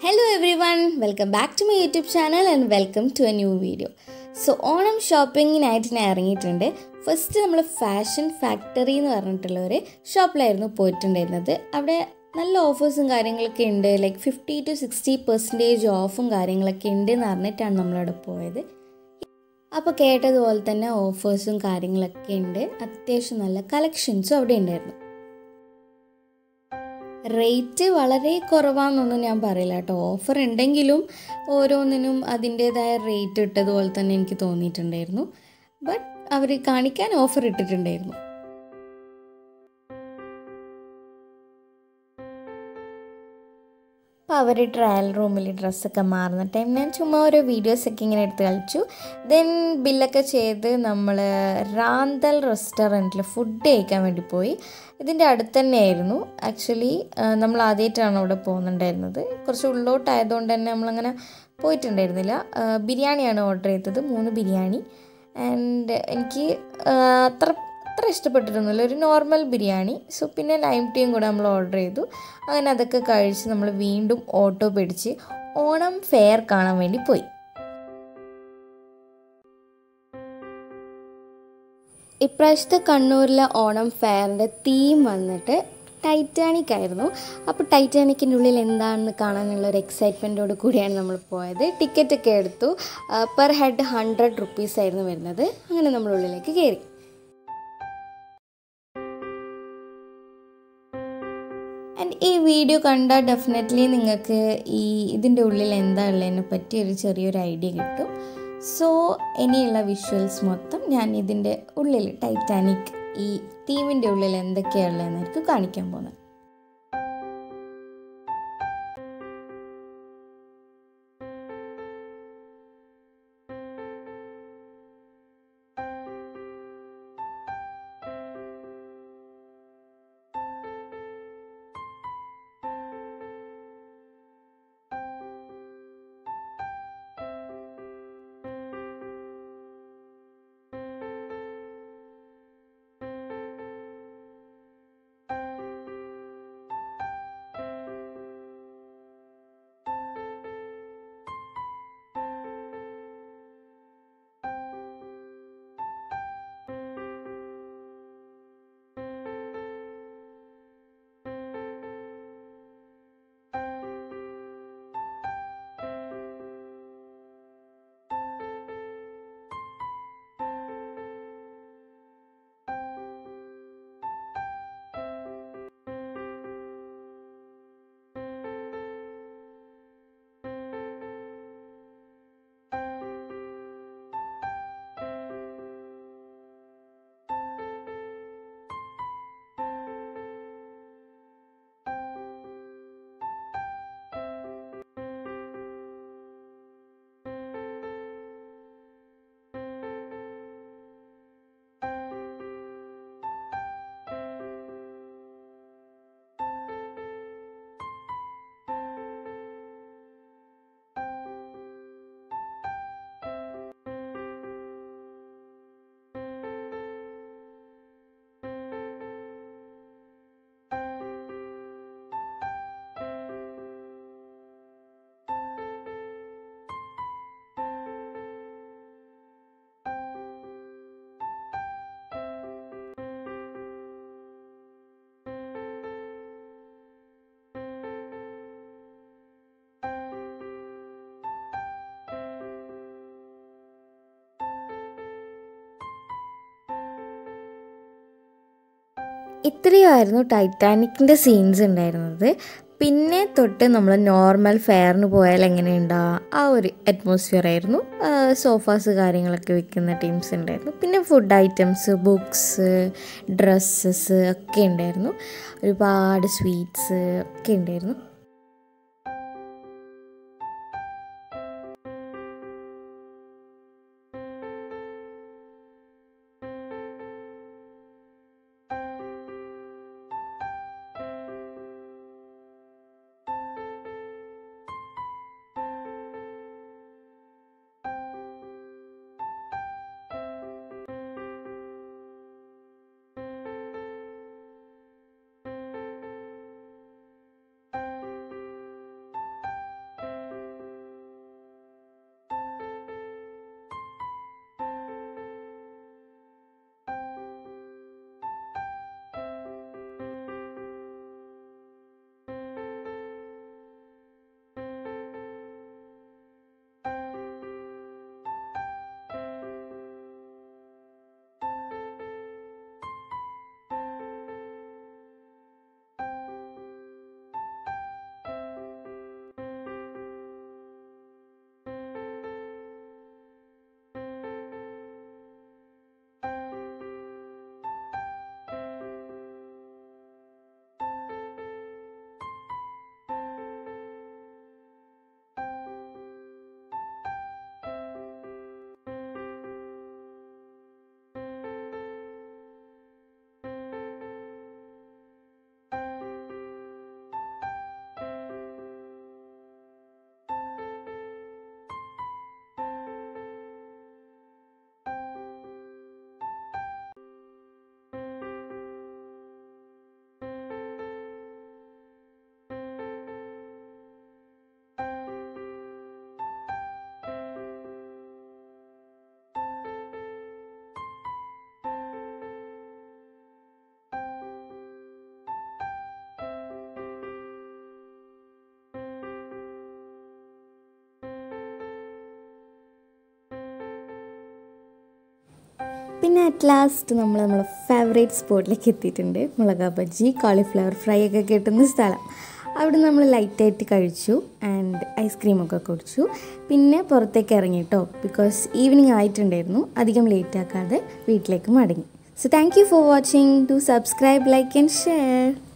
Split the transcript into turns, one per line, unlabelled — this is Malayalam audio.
hello every welcome back to my YouTube channel and welcome to a new video so Onam ഷോപ്പിങ്ങിനായിട്ട് ഞാൻ ഇറങ്ങിയിട്ടുണ്ട് ഫസ്റ്റ് നമ്മൾ ഫാഷൻ ഫാക്ടറി എന്ന് പറഞ്ഞിട്ടുള്ള ഒരു ഷോപ്പിലായിരുന്നു പോയിട്ടുണ്ടായിരുന്നത് അവിടെ നല്ല ഓഫേഴ്സും കാര്യങ്ങളൊക്കെ ഉണ്ട് like fifty to sixty percentage ഓഫും കാര്യങ്ങളൊക്കെ ഉണ്ട് എന്ന് പറഞ്ഞിട്ടാണ് നമ്മളവിടെ പോയത് അപ്പോൾ കേട്ടതുപോലെ തന്നെ ഓഫേഴ്സും കാര്യങ്ങളൊക്കെ ഉണ്ട് അത്യാവശ്യം നല്ല കളക്ഷൻസും അവിടെ ഉണ്ടായിരുന്നു റേറ്റ് വളരെ കുറവാണെന്നൊന്നും ഞാൻ പറയില്ല കേട്ടോ ഓഫർ ഉണ്ടെങ്കിലും ഓരോന്നിനും അതിൻ്റേതായ റേറ്റ് ഇട്ടതുപോലെ തന്നെ എനിക്ക് തോന്നിയിട്ടുണ്ടായിരുന്നു ബട്ട് അവർ കാണിക്കാൻ ഓഫർ ഇട്ടിട്ടുണ്ടായിരുന്നു അപ്പോൾ അവർ ട്രയൽ റൂമിൽ ഡ്രസ്സൊക്കെ മാറുന്ന ടൈം ഞാൻ ചുമ്മാ ഓരോ വീഡിയോസൊക്കെ ഇങ്ങനെ എടുത്ത് കളിച്ചു ദെൻ ബില്ലൊക്കെ ചെയ്ത് നമ്മൾ റാന്തൽ റെസ്റ്റോറൻറ്റിൽ ഫുഡ് കഴിക്കാൻ വേണ്ടി പോയി ഇതിൻ്റെ അടുത്ത് തന്നെയായിരുന്നു ആക്ച്വലി നമ്മൾ ആദ്യമായിട്ടാണ് അവിടെ പോകുന്നുണ്ടായിരുന്നത് കുറച്ച് ഉള്ളോട്ടായതുകൊണ്ട് തന്നെ നമ്മളങ്ങനെ പോയിട്ടുണ്ടായിരുന്നില്ല ബിരിയാണിയാണ് ഓർഡർ ചെയ്തത് മൂന്ന് ബിരിയാണി ആൻഡ് എനിക്ക് അത്ര അത്ര ഇഷ്ടപ്പെട്ടിരുന്നില്ല ഒരു നോർമൽ ബിരിയാണി സോ പിന്നെ ലൈം ടീയും കൂടെ നമ്മൾ ഓർഡർ ചെയ്തു അങ്ങനെ അതൊക്കെ കഴിച്ച് നമ്മൾ വീണ്ടും ഓട്ടോ പിടിച്ച് ഓണം ഫെയർ കാണാൻ വേണ്ടി പോയി ഇപ്രാവശ്യത്തെ കണ്ണൂരിലെ ഓണം ഫെയറിൻ്റെ തീം വന്നിട്ട് ടൈറ്റാനിക് ആയിരുന്നു അപ്പോൾ ടൈറ്റാനിക്കിൻ്റെ ഉള്ളിൽ എന്താണെന്ന് കാണാനുള്ള ഒരു എക്സൈറ്റ്മെൻറ്റോട് കൂടിയാണ് നമ്മൾ പോയത് ടിക്കറ്റൊക്കെ എടുത്തു പെർ ഹെഡ് ഹൺഡ്രഡ് റുപ്പീസ് ആയിരുന്നു വരുന്നത് അങ്ങനെ നമ്മൾ ഉള്ളിലേക്ക് കയറി ആൻഡ് ഈ വീഡിയോ കണ്ടാൽ ഡെഫിനറ്റ്ലി നിങ്ങൾക്ക് ഈ ഇതിൻ്റെ ഉള്ളിൽ എന്താ ഉള്ളതിനെ പറ്റി ഒരു ചെറിയൊരു ഐഡിയ കിട്ടും സോ ഇനിയുള്ള വിഷ്വൽസ് മൊത്തം ഞാൻ ഇതിൻ്റെ ഉള്ളിൽ ടൈറ്റാനിക് ഈ തീമിൻ്റെ ഉള്ളിൽ എന്തൊക്കെയുള്ളതെന്നായിരിക്കും കാണിക്കാൻ പോകുന്നത് ഇത്രയുമായിരുന്നു ടൈറ്റാനിക്കിൻ്റെ സീൻസ് ഉണ്ടായിരുന്നത് പിന്നെ തൊട്ട് നമ്മൾ നോർമൽ ഫെയറിന് പോയാൽ എങ്ങനെയുണ്ടാവുക ആ ഒരു അറ്റ്മോസ്ഫിയർ ആയിരുന്നു സോഫാസ് കാര്യങ്ങളൊക്കെ വിൽക്കുന്ന ടീംസ് ഉണ്ടായിരുന്നു പിന്നെ ഫുഡ് ഐറ്റംസ് ബുക്സ് ഡ്രസ്സസ് ഒക്കെ ഉണ്ടായിരുന്നു ഒരുപാട് സ്വീറ്റ്സ് ഒക്കെ ഉണ്ടായിരുന്നു പിന്നെ അറ്റ് ലാസ്റ്റ് നമ്മൾ നമ്മളെ ഫേവറേറ്റ് സ്പോട്ടിലേക്ക് എത്തിയിട്ടുണ്ട് മുളക ബജ്ജി കോളിഫ്ലവർ ഫ്രൈ ഒക്കെ കിട്ടുന്ന സ്ഥലം അവിടെ നമ്മൾ ലൈറ്റായിട്ട് കഴിച്ചു ആൻഡ് ഐസ്ക്രീമൊക്കെ കുടിച്ചു പിന്നെ പുറത്തേക്ക് ഇറങ്ങി കേട്ടോ ബിക്കോസ് ഈവനിങ് ആയിട്ടുണ്ടായിരുന്നു അധികം ലേറ്റ് ആക്കാതെ വീട്ടിലേക്ക് മടങ്ങി so thank you for watching to subscribe like and share